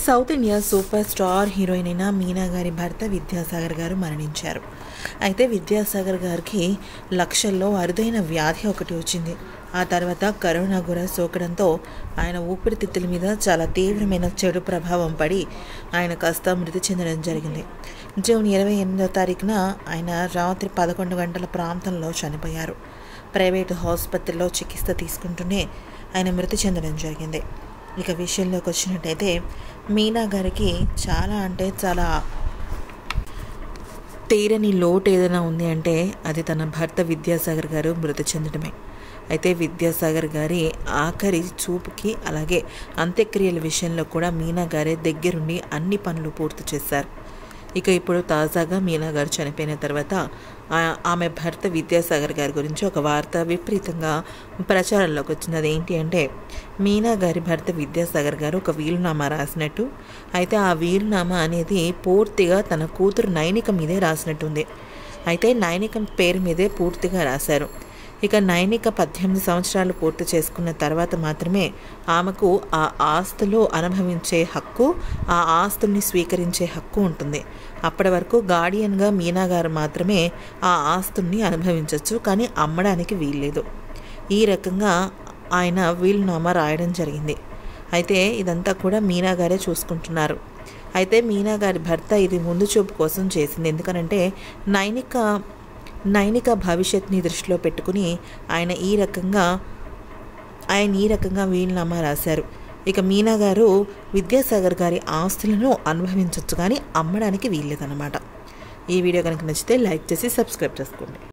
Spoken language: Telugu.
south India super star heroine అయిన మీనా గారి భర్త విద్యాసాగర్ గారు మరణించారు అయితే విద్యాసాగర్ గారికి లక్షల్లో అరుదైన వ్యాధి ఒకటి వచ్చింది ఆ తర్వాత కరోనా కూడా సోకడంతో ఆయన ఊపిరితిత్తుల మీద చాలా తీవ్రమైన చెడు ప్రభావం పడి ఆయన కాస్త మృతి చెందడం జరిగింది జూన్ ఇరవై ఎనిమిదో తారీఖున ఆయన రాత్రి పదకొండు గంటల ప్రాంతంలో చనిపోయారు ప్రైవేటు ఆసుపత్రిలో చికిత్స తీసుకుంటూనే ఆయన మృతి చెందడం జరిగింది ఇక విషయంలోకి వచ్చినట్టయితే మీనా గారికి చాలా అంటే చాలా తీరని లోటు ఏదైనా ఉంది అంటే అది తన భర్త విద్యాసాగర్ గారు మృతి చెందడమే అయితే విద్యాసాగర్ గారి ఆఖరి చూపుకి అలాగే అంత్యక్రియల విషయంలో కూడా మీనా గారే దగ్గరుండి అన్ని పనులు పూర్తి చేశారు ఇక ఇప్పుడు తాజాగా మీనా గారు చనిపోయిన తర్వాత ఆ- ఆమె భర్త విద్యాసాగర్ గారి గురించి ఒక వార్త విపరీతంగా ప్రచారంలోకి వచ్చింది అదేంటి అంటే మీనా గారి భర్త విద్యాసాగర్ గారు ఒక వీలునామా రాసినట్టు అయితే ఆ వీలునామా అనేది పూర్తిగా తన కూతురు నైనిక మీదే రాసినట్టుంది అయితే నైనిక పేరు మీదే పూర్తిగా రాశారు ఇక నైనిక పద్దెనిమిది సంవత్సరాలు పూర్తి చేసుకున్న తర్వాత మాత్రమే ఆమెకు ఆ ఆస్తులు అనుభవించే హక్కు ఆ ఆస్తుల్ని స్వీకరించే హక్కు ఉంటుంది అప్పటి వరకు గార్డియన్గా మీనా గారు మాత్రమే ఆ ఆస్తుల్ని అనుభవించవచ్చు కానీ అమ్మడానికి వీల్లేదు ఈ రకంగా ఆయన వీలునామా రాయడం జరిగింది అయితే ఇదంతా కూడా మీనా గారే చూసుకుంటున్నారు అయితే మీనా గారి భర్త ఇది ముందు చూపు కోసం చేసింది ఎందుకనంటే నైనిక నైనిక భవిష్యత్తుని దృష్టిలో పెట్టుకుని ఆయన ఈ రకంగా ఆయన ఈ రకంగా వీలునామా రాశారు ఇక మీనా గారు విద్యాసాగర్ గారి ఆస్తులను అనుభవించవచ్చు కానీ అమ్మడానికి వీల్లేదన్నమాట ఈ వీడియో కనుక నచ్చితే లైక్ చేసి సబ్స్క్రైబ్ చేసుకోండి